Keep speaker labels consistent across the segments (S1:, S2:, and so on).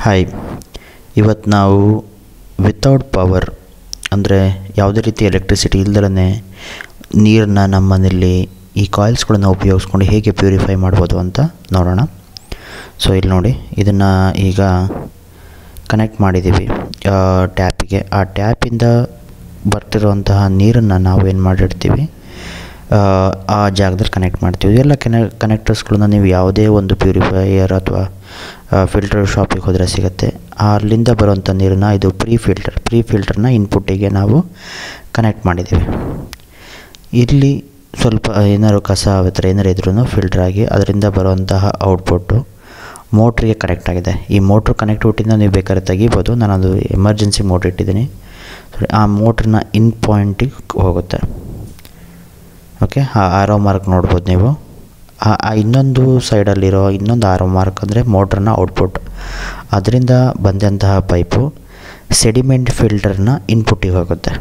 S1: hi ಇವತ್ತು ನಾವು without power ಅಂದರೆ ಯಾವುದೇ ರೀತಿ ಎಲೆಕ್ಟ್ರಿಸಿಟಿ ಇಲ್ದಲೇ ನೀರನ್ನ ನಮ್ಮ ಮನೆಯಲ್ಲಿ ಈ ಕಾಯಿಲ್ಸ್ಗಳನ್ನು ಉಪಯೋಗಿಸ್ಕೊಂಡು ಹೇಗೆ ಪ್ಯೂರಿಫೈ ಮಾಡ್ಬೋದು ಅಂತ ನೋಡೋಣ ಸೊ ಇಲ್ಲಿ ನೋಡಿ ಇದನ್ನು ಈಗ ಕನೆಕ್ಟ್ ಮಾಡಿದ್ದೀವಿ ಟ್ಯಾಪಿಗೆ ಆ ಟ್ಯಾಪಿಂದ ಬರ್ತಿರುವಂತಹ ನೀರನ್ನು ನಾವು ಏನು ಮಾಡಿರ್ತೀವಿ ಆ ಜಾಗದಲ್ಲಿ ಕನೆಕ್ಟ್ ಮಾಡ್ತೀವಿ ಎಲ್ಲ ಕನೆ ಕನೆಕ್ಟರ್ಸ್ಗಳನ್ನ ನೀವು ಯಾವುದೇ ಒಂದು ಪ್ಯೂರಿಫೈಯರ್ ಅಥವಾ ಫಿಲ್ಟರ್ ಶಾಪಿಗೆ ಹೋದರೆ ಸಿಗುತ್ತೆ ಅಲ್ಲಿಂದ ಬರುವಂಥ ನೀರನ್ನು ಇದು ಪ್ರೀ ಫಿಲ್ಟರ್ ಪ್ರೀ ಫಿಲ್ಟರ್ನ ಇನ್ಪುಟ್ಟಿಗೆ ನಾವು ಕನೆಕ್ಟ್ ಮಾಡಿದ್ದೀವಿ ಇಲ್ಲಿ ಸ್ವಲ್ಪ ಏನಾದ್ರು ಕಸ ಥರ ಏನಾರು ಇದ್ರೂ ಫಿಲ್ಟರ್ ಆಗಿ ಅದರಿಂದ ಬರುವಂತಹ ಔಟ್ಪುಟ್ಟು ಮೋಟ್ರಿಗೆ ಕನೆಕ್ಟ್ ಆಗಿದೆ ಈ ಮೋಟ್ರ್ ಕನೆಕ್ಟಿವಿಟಿಯಿಂದ ನೀವು ಬೇಕಾದ್ರೆ ತೆಗಿಬೋದು ನಾನು ಅದು ಎಮರ್ಜೆನ್ಸಿ ಮೋಟ್ರ್ ಇಟ್ಟಿದ್ದೀನಿ ಆ ಮೋಟ್ರನ್ನ ಇನ್ ಪಾಯಿಂಟಿಗೆ ಹೋಗುತ್ತೆ ಓಕೆ ಆ ಆರೋ ಮಾರ್ಕ್ ನೋಡ್ಬೋದು ನೀವು ಆ ಆ ಇನ್ನೊಂದು ಸೈಡಲ್ಲಿರೋ ಇನ್ನೊಂದು ಆರೋ ಮಾರ್ಕ್ ಅಂದರೆ ಮೋಟ್ರನ್ನ ಔಟ್ಪುಟ್ ಅದರಿಂದ ಬಂದಂತಹ ಪೈಪು ಸೆಡಿಮೆಂಟ್ ಫಿಲ್ಟರ್ನ ಇನ್ಪುಟ್ಟಿಗೆ ಹೋಗುತ್ತೆ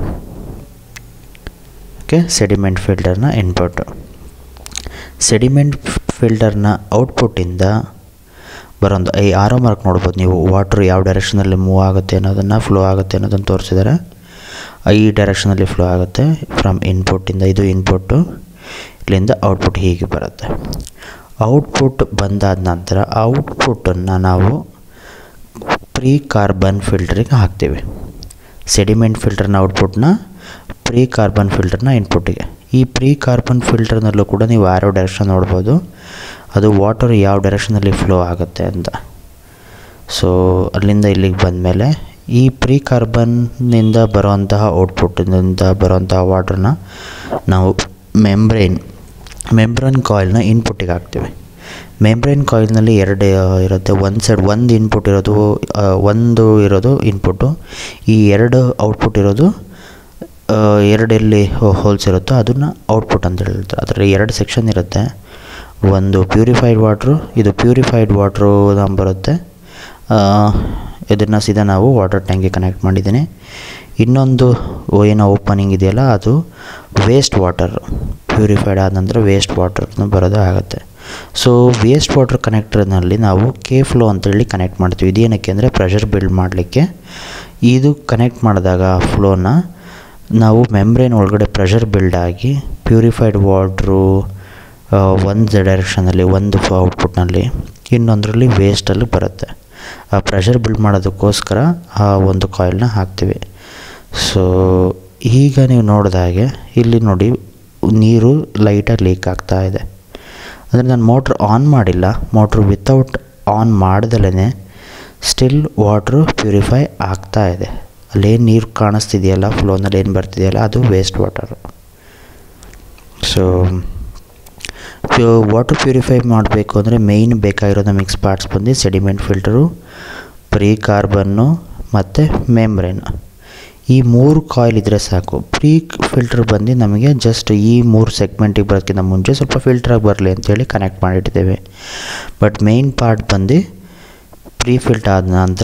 S1: ಓಕೆ ಸೆಡಿಮೆಂಟ್ ಫಿಲ್ಟರ್ನ ಇನ್ಪುಟ್ ಸೆಡಿಮೆಂಟ್ ಫಿಲ್ಟರ್ನ ಔಟ್ಪುಟ್ಟಿಂದ ಬರೋಂದು ಈ ಆರೋ ಮಾರ್ಕ್ ನೋಡ್ಬೋದು ನೀವು ವಾಟ್ರ್ ಯಾವ ಡೈರೆಕ್ಷನಲ್ಲಿ ಮೂವ್ ಆಗುತ್ತೆ ಅನ್ನೋದನ್ನು ಫ್ಲೋ ಆಗುತ್ತೆ ಅನ್ನೋದನ್ನು ತೋರಿಸಿದ್ದಾರೆ ಈ ಡೈರೆಕ್ಷನಲ್ಲಿ ಫ್ಲೋ ಆಗುತ್ತೆ ಫ್ರಮ್ ಇನ್ಪುಟ್ಟಿಂದ ಇದು ಇನ್ಪುಟ್ಟು ಇಲ್ಲಿಂದ ಔಟ್ಪುಟ್ ಹೀಗೆ ಬರುತ್ತೆ ಔಟ್ಪುಟ್ ಬಂದಾದ ನಂತರ ಔಟ್ಪುಟ್ಟನ್ನು ನಾವು ಪ್ರೀ ಕಾರ್ಬನ್ ಫಿಲ್ಟ್ರಿಗೆ ಹಾಕ್ತೀವಿ ಸೆಡಿಮೆಂಟ್ ಫಿಲ್ಟರ್ನ ಔಟ್ಪುಟ್ನ ಪ್ರೀ ಕಾರ್ಬನ್ ಫಿಲ್ಟರ್ನ ಇನ್ಪುಟ್ಟಿಗೆ ಈ ಪ್ರೀ ಕಾರ್ಬನ್ ಫಿಲ್ಟರ್ನಲ್ಲೂ ಕೂಡ ನೀವು ಆರೋ ಡೈರೆಕ್ಷನ್ ನೋಡ್ಬೋದು ಅದು ವಾಟರ್ ಯಾವ ಡೈರೆಕ್ಷನಲ್ಲಿ ಫ್ಲೋ ಆಗುತ್ತೆ ಅಂತ ಸೊ ಅಲ್ಲಿಂದ ಇಲ್ಲಿಗೆ ಬಂದಮೇಲೆ ಈ ಪ್ರೀ ಕಾರ್ಬನ್ನಿಂದ ಬರುವಂತಹ ಔಟ್ಪುಟ್ಟಿನಿಂದ ಬರುವಂತಹ ವಾಟ್ರನ್ನ ನಾವು ಮೆಂಬ್ರೇನ್ ಮೆಂಬ್ರೇನ್ ಕಾಯಿಲ್ನ ಇನ್ಪುಟ್ಟಿಗೆ ಹಾಕ್ತೀವಿ ಮೆಂಬ್ರೇನ್ ಕಾಯಿಲ್ನಲ್ಲಿ ಎರಡು ಇರುತ್ತೆ ಒಂದು ಸೈಡ್ ಒಂದು ಇನ್ಪುಟ್ ಇರೋದು ಒಂದು ಇರೋದು ಇನ್ಪುಟ್ಟು ಈ ಎರಡು ಔಟ್ಪುಟ್ ಇರೋದು ಎರಡೆಲ್ಲಿ ಹೋಲ್ಸ್ ಇರುತ್ತೋ ಅದನ್ನು ಔಟ್ಪುಟ್ ಅಂತ ಹೇಳ್ತಾರೆ ಅದರಲ್ಲಿ ಎರಡು ಸೆಕ್ಷನ್ ಇರುತ್ತೆ ಒಂದು ಪ್ಯೂರಿಫೈಡ್ ವಾಟ್ರು ಇದು ಪ್ಯೂರಿಫೈಡ್ ವಾಟ್ರು ಬರುತ್ತೆ ಇದನ್ನು ಸೀದಾ ನಾವು ವಾಟರ್ ಟ್ಯಾಂಕಿಗೆ ಕನೆಕ್ಟ್ ಮಾಡಿದ್ದೀನಿ ಇನ್ನೊಂದು ಏನೋ ಓಪನಿಂಗ್ ಇದೆಯಲ್ಲ ಅದು ವೇಸ್ಟ್ ವಾಟರ್ ಪ್ಯೂರಿಫೈಡ್ ಆದ ನಂತರ ವೇಸ್ಟ್ ವಾಟರ್ನ ಬರೋದು ಆಗುತ್ತೆ ಸೊ ವೇಸ್ಟ್ ವಾಟರ್ ಕನೆಕ್ಟರ್ನಲ್ಲಿ ನಾವು ಕೆ ಫ್ಲೋ ಅಂತೇಳಿ ಕನೆಕ್ಟ್ ಮಾಡ್ತೀವಿ ಇದೇನಕ್ಕೆ ಅಂದರೆ ಪ್ರೆಷರ್ ಬಿಲ್ಡ್ ಮಾಡಲಿಕ್ಕೆ ಇದು ಕನೆಕ್ಟ್ ಮಾಡಿದಾಗ ಫ್ಲೋನ ನಾವು ಮೆಮ್ಬ್ರೇನ್ ಒಳಗಡೆ ಪ್ರೆಷರ್ ಬಿಲ್ಡ್ ಆಗಿ ಪ್ಯೂರಿಫೈಡ್ ವಾಟ್ರು ಒಂದು ಡೈರೆಕ್ಷನಲ್ಲಿ ಒಂದು ಔಟ್ಪುಟ್ನಲ್ಲಿ ಇನ್ನೊಂದರಲ್ಲಿ ವೇಸ್ಟಲ್ಲಿ ಬರುತ್ತೆ ಆ ಪ್ರೆಷರ್ ಬಿಲ್ಡ್ ಮಾಡೋದಕ್ಕೋಸ್ಕರ ಆ ಒಂದು ಕಾಯಿಲ್ನ ಹಾಕ್ತೀವಿ ಸೊ ಈಗ ನೀವು ನೋಡಿದಾಗೆ ಇಲ್ಲಿ ನೋಡಿ ನೀರು ಲೈಟಾಗಿ ಲೀಕ್ ಆಗ್ತಾ ಇದೆ ಅಂದರೆ ನಾನು ಮೋಟ್ರ್ ಆನ್ ಮಾಡಿಲ್ಲ ಮೋಟ್ರ್ ವಿತೌಟ್ ಆನ್ ಮಾಡ್ದಲೇ ಸ್ಟಿಲ್ ವಾಟ್ರು ಪ್ಯೂರಿಫೈ ಆಗ್ತಾ ಇದೆ ಅಲ್ಲೇನು ನೀರು ಕಾಣಿಸ್ತಿದೆಯಲ್ಲ ಫ್ಲೋನಲ್ಲಿ ಏನು ಬರ್ತಿದೆಯಲ್ಲ ಅದು waste water so water purify ಮಾಡಬೇಕು ಅಂದರೆ ಮೇಯ್ನ್ ಬೇಕಾಗಿರೋ ಮಿಕ್ಸ್ ಪಾರ್ಟ್ಸ್ ಬಂದು ಸೆಡಿಮೆಂಟ್ ಫಿಲ್ಟರು ಪ್ರೀ ಕಾರ್ಬನ್ನು ಮತ್ತು ಮೆಮ್ಬ್ರೇನ್ ಈ ಮೂರು ಕಾಯಿಲ್ ಇದ್ದರೆ ಸಾಕು ಪ್ರೀ ಫಿಲ್ಟರ್ ಬಂದು ನಮಗೆ ಜಸ್ಟ್ ಈ ಮೂರು ಸೆಗ್ಮೆಂಟಿಗೆ ಬರೋದಕ್ಕಿಂತ ಮುಂಚೆ ಸ್ವಲ್ಪ ಫಿಲ್ಟ್ರಾಗಿ ಬರಲಿ ಅಂತೇಳಿ ಕನೆಕ್ಟ್ ಮಾಡಿಟ್ಟಿದ್ದೇವೆ ಬಟ್ ಮೇಯ್ನ್ ಪಾರ್ಟ್ ಬಂದು ಪ್ರೀ ಫಿಲ್ಟರ್ ಆದ ನಂತರ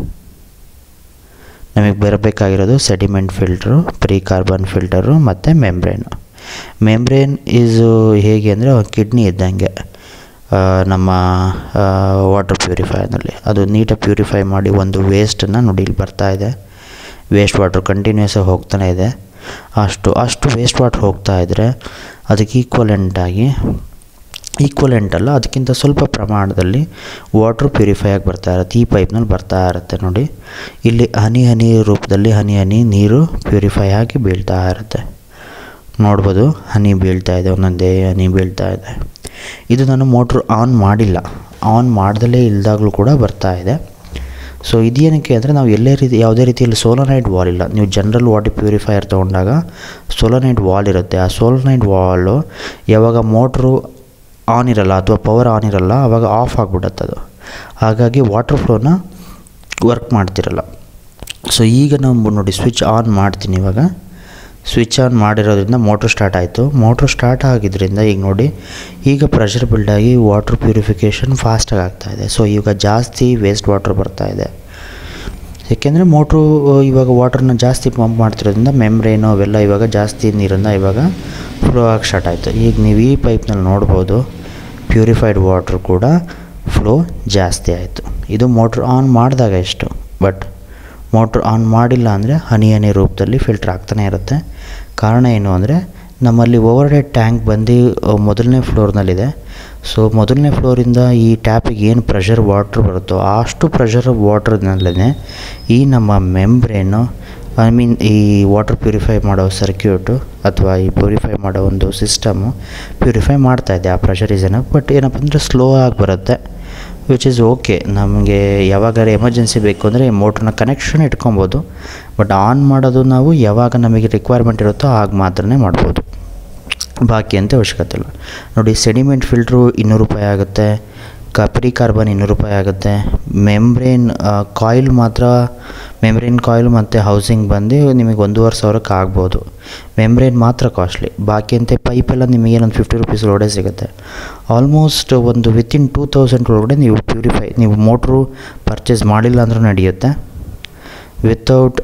S1: ನಮಗೆ ಬರಬೇಕಾಗಿರೋದು sediment filter pre carbon filter ಮತ್ತು ಮೆಮ್ಬ್ರೇನು ಮೆಮ್ಬ್ರೇನ್ ಈಸು ಹೇಗೆ ಅಂದರೆ ಕಿಡ್ನಿ ಇದ್ದಂಗೆ ನಮ್ಮ ವಾಟರ್ ಪ್ಯೂರಿಫೈನಲ್ಲಿ ಅದು ನೀಟಾಗಿ ಪ್ಯೂರಿಫೈ ಮಾಡಿ ಒಂದು ವೇಸ್ಟನ್ನು ನೋಡಿ ಇಲ್ಲಿ ಬರ್ತಾ ಇದೆ ವೇಸ್ಟ್ ವಾಟ್ರ್ ಕಂಟಿನ್ಯೂಸಾಗಿ ಹೋಗ್ತಾನೆ ಇದೆ ಅಷ್ಟು ಅಷ್ಟು ವೇಸ್ಟ್ ವಾಟ್ರ್ ಹೋಗ್ತಾ ಇದ್ದರೆ ಅದಕ್ಕೆ ಈಕ್ವಲೆಂಟಾಗಿ ಈಕ್ವಲೆಂಟ್ ಅಲ್ಲ ಅದಕ್ಕಿಂತ ಸ್ವಲ್ಪ ಪ್ರಮಾಣದಲ್ಲಿ ವಾಟ್ರ್ ಪ್ಯೂರಿಫೈ ಆಗಿ ಬರ್ತಾ ಇರುತ್ತೆ ಈ ಪೈಪ್ನಲ್ಲಿ ಬರ್ತಾ ಇರುತ್ತೆ ನೋಡಿ ಇಲ್ಲಿ ಹನಿ ಹನಿ ರೂಪದಲ್ಲಿ ಹನಿ ಹನಿ ನೀರು ಪ್ಯೂರಿಫೈ ಆಗಿ ಬೀಳ್ತಾ ಇರುತ್ತೆ ನೋಡ್ಬೋದು ಹನಿ ಬೀಳ್ತಾ ಇದೆ ಒಂದೊಂದೇ ಹನಿ ಬೀಳ್ತಾ ಇದೆ ಇದು ನಾನು ಮೋಟ್ರ್ ಆನ್ ಮಾಡಿಲ್ಲ ಆನ್ ಮಾಡ್ದಲೇ ಇಲ್ದಾಗಲೂ ಕೂಡ ಬರ್ತಾ ಇದೆ ಸೊ ಇದೇನಕ್ಕೆ ಅಂದರೆ ನಾವು ಎಲ್ಲೇ ರೀತಿ ಯಾವುದೇ ರೀತಿಯಲ್ಲಿ ಸೋಲನೈಡ್ ವಾಲ್ ಇಲ್ಲ ನೀವು ಜನರಲ್ ವಾಟರ್ ಪ್ಯೂರಿಫೈಯರ್ ತೊಗೊಂಡಾಗ ಸೋಲನೈಡ್ ವಾಲ್ ಇರುತ್ತೆ ಆ ಸೋಲನೈಡ್ ವಾಲು ಯಾವಾಗ ಮೋಟ್ರು ಆನ್ ಇರಲ್ಲ ಅಥವಾ ಪವರ್ ಆನ್ ಇರಲ್ಲ ಆವಾಗ ಆಫ್ ಆಗಿಬಿಡುತ್ತೆ ಅದು ಹಾಗಾಗಿ ವಾಟರ್ ಫ್ಲೋನ ವರ್ಕ್ ಮಾಡ್ತಿರಲ್ಲ ಸೊ ಈಗ ನಾವು ನೋಡಿ ಸ್ವಿಚ್ ಆನ್ ಮಾಡ್ತೀನಿ ಇವಾಗ ಸ್ವಿಚ್ ಆನ್ ಮಾಡಿರೋದ್ರಿಂದ ಮೋಟ್ರ್ ಸ್ಟಾರ್ಟ್ ಆಯಿತು ಮೋಟ್ರ್ ಸ್ಟಾರ್ಟ್ ಆಗಿದ್ದರಿಂದ ಈಗ ನೋಡಿ ಈಗ ಪ್ರೆಷರ್ ಬಿಲ್ಡಾಗಿ ವಾಟ್ರ್ ಪ್ಯೂರಿಫಿಕೇಷನ್ ಫಾಸ್ಟಾಗಿ ಆಗ್ತಾಯಿದೆ ಸೊ ಈಗ ಜಾಸ್ತಿ ವೇಸ್ಟ್ ವಾಟ್ರ್ ಬರ್ತಾಯಿದೆ ಏಕೆಂದರೆ ಮೋಟ್ರು ಇವಾಗ ವಾಟ್ರನ್ನ ಜಾಸ್ತಿ ಪಂಪ್ ಮಾಡ್ತಿರೋದ್ರಿಂದ ಮೆಮ್ರೇನು ಅವೆಲ್ಲ ಇವಾಗ ಜಾಸ್ತಿ ನೀರನ್ನು ಇವಾಗ ಫ್ಲೋ ಆಗಿ ಸ್ಟಾರ್ಟ್ ಆಯಿತು ಈಗ ನೀವು ಈ ಪೈಪ್ನಲ್ಲಿ ನೋಡ್ಬೋದು ಪ್ಯೂರಿಫೈಡ್ ವಾಟ್ರ್ ಕೂಡ ಫ್ಲೋ ಜಾಸ್ತಿ ಆಯಿತು ಇದು ಮೋಟ್ರ್ ಆನ್ ಮಾಡಿದಾಗ ಎಷ್ಟು ಬಟ್ ಮೋಟ್ರ್ ಆನ್ ಮಾಡಿಲ್ಲ ಅಂದರೆ ಹನಿ ಹನಿ ರೂಪದಲ್ಲಿ ಫಿಲ್ಟ್ರ್ ಆಗ್ತಾನೆ ಇರುತ್ತೆ ಕಾರಣ ಏನು ಅಂದರೆ ನಮ್ಮಲ್ಲಿ ಓವರ್ ಹೆಡ್ ಟ್ಯಾಂಕ್ ಬಂದು ಅಹ್, ಮೊದಲನೇ ಫ್ಲೋರ್ನಲ್ಲಿದೆ ಸೊ ಮೊದಲನೇ ಫ್ಲೋರಿಂದ ಈ ಟ್ಯಾಪಿಗೆ ಏನು ಪ್ರೆಷರ್ ವಾಟ್ರ್ ಬರುತ್ತೋ ಅಷ್ಟು ಪ್ರೆಷರ್ ವಾಟ್ರ್ನಲ್ಲೇ ಈ ನಮ್ಮ ಮೆಂಬ್ರೇನು ಐ ಮೀನ್ ಈ ವಾಟರ್ ಪ್ಯೂರಿಫೈ ಮಾಡೋ ಸರ್ಕ್ಯೂಟು ಅಥವಾ ಈ ಪ್ಯೂರಿಫೈ ಮಾಡೋ ಒಂದು ಸಿಸ್ಟಮು ಪ್ಯೂರಿಫೈ ಮಾಡ್ತಾ ಇದೆ ಆ ಪ್ರೆಷರ್ ಇಸ್ ಏನಪ್ಪ ಬಟ್ ಏನಪ್ಪ ಅಂದರೆ ಸ್ಲೋ ಆಗಿ ಬರುತ್ತೆ ವಿಚ್ ಈಸ್ ಓಕೆ ನಮಗೆ ಯಾವಾಗಾರ ಎಮರ್ಜೆನ್ಸಿ ಬೇಕು ಅಂದರೆ ಮೋಟ್ರನ್ನ ಕನೆಕ್ಷನ್ ಇಟ್ಕೊಬೋದು ಬಟ್ ಆನ್ ಮಾಡೋದು ನಾವು ಯಾವಾಗ ನಮಗೆ ರಿಕ್ವೈರ್ಮೆಂಟ್ ಇರುತ್ತೋ ಆಗ ಮಾತ್ರನೇ ಮಾಡ್ಬೋದು ಬಾಕಿ ಅಂತ ಅವಶ್ಯಕತೆ ಇಲ್ಲ ನೋಡಿ ಸೆಡಿಮೆಂಟ್ ಫಿಲ್ಟ್ರು ಇನ್ನೂರು ರೂಪಾಯಿ ಆಗುತ್ತೆ ಕಪ್ರಿ ಕಾರ್ಬನ್ ಇನ್ನೂರು ರೂಪಾಯಿ ಆಗುತ್ತೆ ಮೆಮ್ಬ್ರೇನ್ ಕಾಯಿಲ್ ಮಾತ್ರ ಮೆಮ್ಬ್ರೇನ್ ಕಾಯಿಲ್ ಮತ್ತು ಹೌಸಿಂಗ್ ಬಂದು ನಿಮಗೆ ಒಂದೂವರೆ ಸಾವಿರಕ್ಕೆ ಆಗ್ಬೋದು ಮೆಮ್ಬ್ರೇನ್ ಮಾತ್ರ ಕಾಸ್ಟ್ಲಿ ಬಾಕಿ ಅಂತ ಪೈಪೆಲ್ಲ ನಿಮಗೆ ಒಂದು ಫಿಫ್ಟಿ ರುಪೀಸ್ ಒಳಗಡೆ ಸಿಗುತ್ತೆ ಆಲ್ಮೋಸ್ಟ್ ಒಂದು ವಿತಿನ್ ಟೂ ತೌಸಂಡ್ ಒಳಗಡೆ ನೀವು ಪ್ಯೂರಿಫೈ ನೀವು ಮೋಟ್ರು ಪರ್ಚೇಸ್ ಮಾಡಿಲ್ಲ ಅಂದರೂ ನಡೆಯುತ್ತೆ without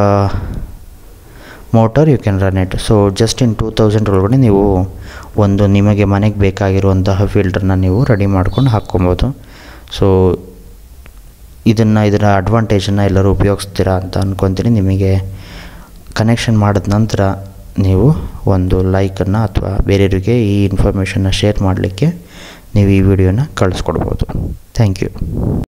S1: motor you can run it so just in two thousand ಒಳಗಡೆ ನೀವು ಒಂದು ನಿಮಗೆ ಮನೆಗೆ ಬೇಕಾಗಿರುವಂತಹ ಫಿಲ್ಟರ್ನ ನೀವು ರೆಡಿ ಮಾಡ್ಕೊಂಡು ಹಾಕ್ಕೊಬೋದು ಸೊ ಇದನ್ನು ಇದರ ಅಡ್ವಾಂಟೇಜನ್ನು ಎಲ್ಲರೂ ಉಪಯೋಗಿಸ್ತೀರಾ ಅಂತ ಅಂದ್ಕೊತೀನಿ ನಿಮಗೆ ಕನೆಕ್ಷನ್ ಮಾಡಿದ ನಂತರ ನೀವು ಒಂದು ಲೈಕನ್ನು ಅಥವಾ ಬೇರೆಯವರಿಗೆ ಈ ಇನ್ಫಾರ್ಮೇಷನ್ನ ಶೇರ್ ಮಾಡಲಿಕ್ಕೆ ನೀವು ಈ ವಿಡಿಯೋನ ಕಳಿಸ್ಕೊಡ್ಬೋದು ಥ್ಯಾಂಕ್ ಯು